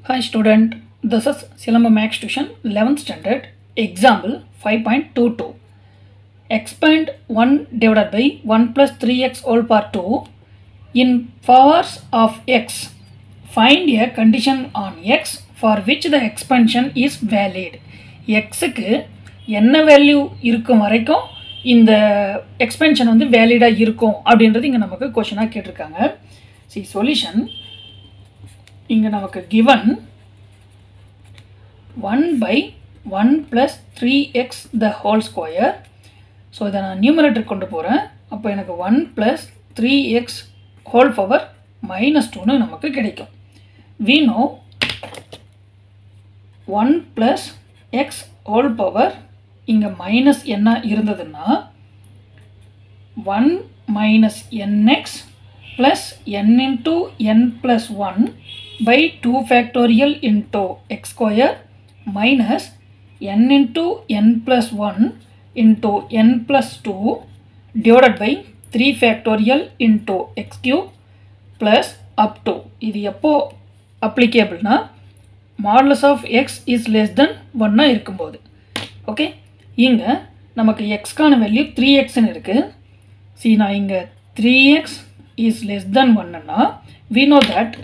Hi student, this is Silamba Max Tuition 11th standard example 5.22. Expand 1 divided by 1 plus 3x whole power 2 in powers of x. Find a condition on x for which the expansion is valid. xக்கு என்ன value இருக்கும் வரைக்கும் இந்த எக்ஸ்பென்ஷன் வந்து வேலிடாக இருக்கும் அப்படின்றது இங்கே நமக்கு கொஷனாக கேட்டிருக்காங்க சி சொல்யூஷன் இங்கே நமக்கு given one by one plus three x the whole square so இதை நான் நியூமரேட்டர் கொண்டு போகிறேன் அப்போ எனக்கு one plus three x whole power minus டூன்னு நமக்கு கிடைக்கும் we know one plus x whole power இங்கே மைனஸ் என்ன இருந்ததுன்னா one minus n x plus n into n plus one by 2 factorial into x square minus n into n plus 1 into n plus 2 divided by 3 factorial into x cube plus up to இது எப்போ அப்ளிகேபிள்னா modulus of x is less than ஒன்னாக இருக்கும்போது okay இங்கே நமக்கு எக்ஸ்க்கான value three எக்ஸ்ன்னு இருக்குது see நான் இங்கே three x is less than ஒன்னுன்னா we know that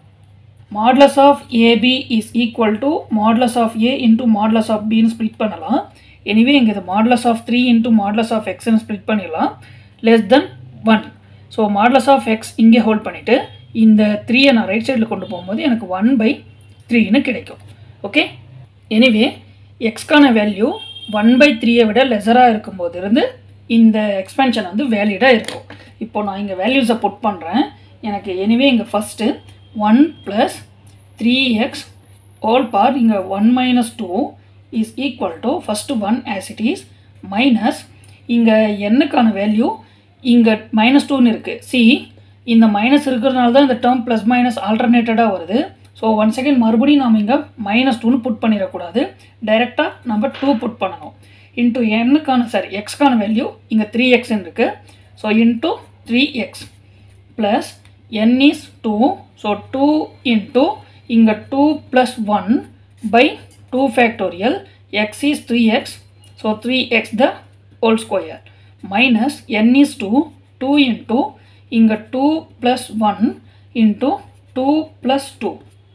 modulus of AB is equal to modulus of A into modulus of பின்னு ஸ்ப்ளிட் பண்ணலாம் எனிவே இங்கே இது modulus of three into modulus of எக்ஸ்னு ஸ்ப்ளிட் பண்ணிடலாம் less than one so modulus of x இங்கே hold பண்ணிவிட்டு இந்த த்ரீயை நான் ரைட் சைடில் கொண்டு போகும்போது எனக்கு ஒன் பை த்ரீன்னு கிடைக்கும் ஓகே எனிவே எக்ஸ்க்கான வேல்யூ ஒன் பை த்ரீயை விட லெஸராக இருக்கும்போது இருந்து இந்த எக்ஸ்பென்ஷன் வந்து வேலிடாக இருக்கும் இப்போ நான் இங்கே வேல்யூஸை புட் பண்ணுறேன் எனக்கு எனிவே இங்கே first one plus three x whole பார் இங்கே one minus two is equal to first one as it is minus இங்கே என்னக்கான வேல்யூ இங்கே மைனஸ் டூன்னு இருக்குது சி இந்த மைனஸ் இருக்கிறதுனால தான் இந்த டேர்ம் ப்ளஸ் மைனஸ் ஆல்டர்னேட்டடாக வருது ஸோ ஒன் செகண்ட் மறுபடியும் நாம் இங்கே மைனஸ் டூன்னு புட் பண்ணிடக்கூடாது டைரெக்டாக நம்ம டூ புட் பண்ணணும் இன்ட்டு என்னக்கான சாரி எக்ஸ்க்கான வேல்யூ இங்கே த்ரீ எக்ஸ்ன்னு இருக்குது so into three x plus n is 2 so 2 into இங்க 2 plus 1 by 2 factorial x is 3x so 3x the whole square minus n is 2 2 into இங்க 2 plus 1 into 2 plus 2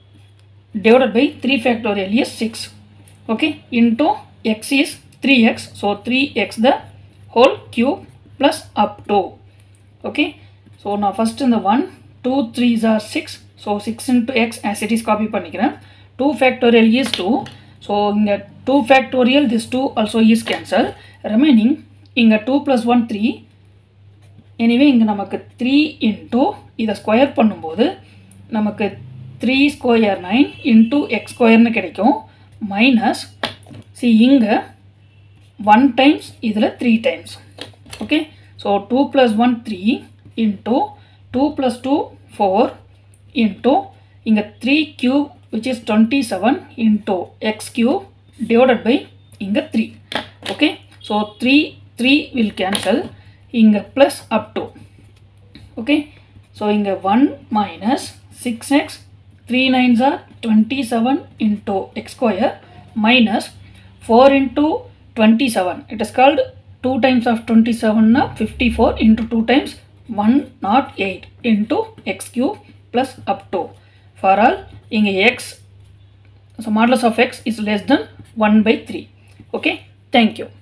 divided by 3 factorial is 6 okay into x is 3x so 3x the whole cube plus up to okay so now first in the 1 2 3s are 6 so 6 into x as it is copy பண்ணிக்கிறேன் 2 factorial is 2 so இங்க 2 factorial this 2 also is cancel remaining இங்க 2 plus 1 3 anyway இங்க நமக்கு 3 into இதை square பண்ணும்போது நமக்கு 3 square 9 into x ஸ்கொயர்னு கிடைக்கும் மைனஸ் சி இங்க 1 டைம்ஸ் இதில் 3 times okay so 2 plus one three into 2 plus 2 4 into இங்க 3 cube which is 27 into x cube divided by இங்க 3 okay so 3 3 will cancel இங்க plus up to okay so இங்க 1 minus 6x 3 9s are 27 into x square minus 4 into 27 it is called 2 times of 27 na 54 into 2 times 1 not 8 into x cube plus up to for all இங்க x so modulus of x is less than 1 by 3 okay thank you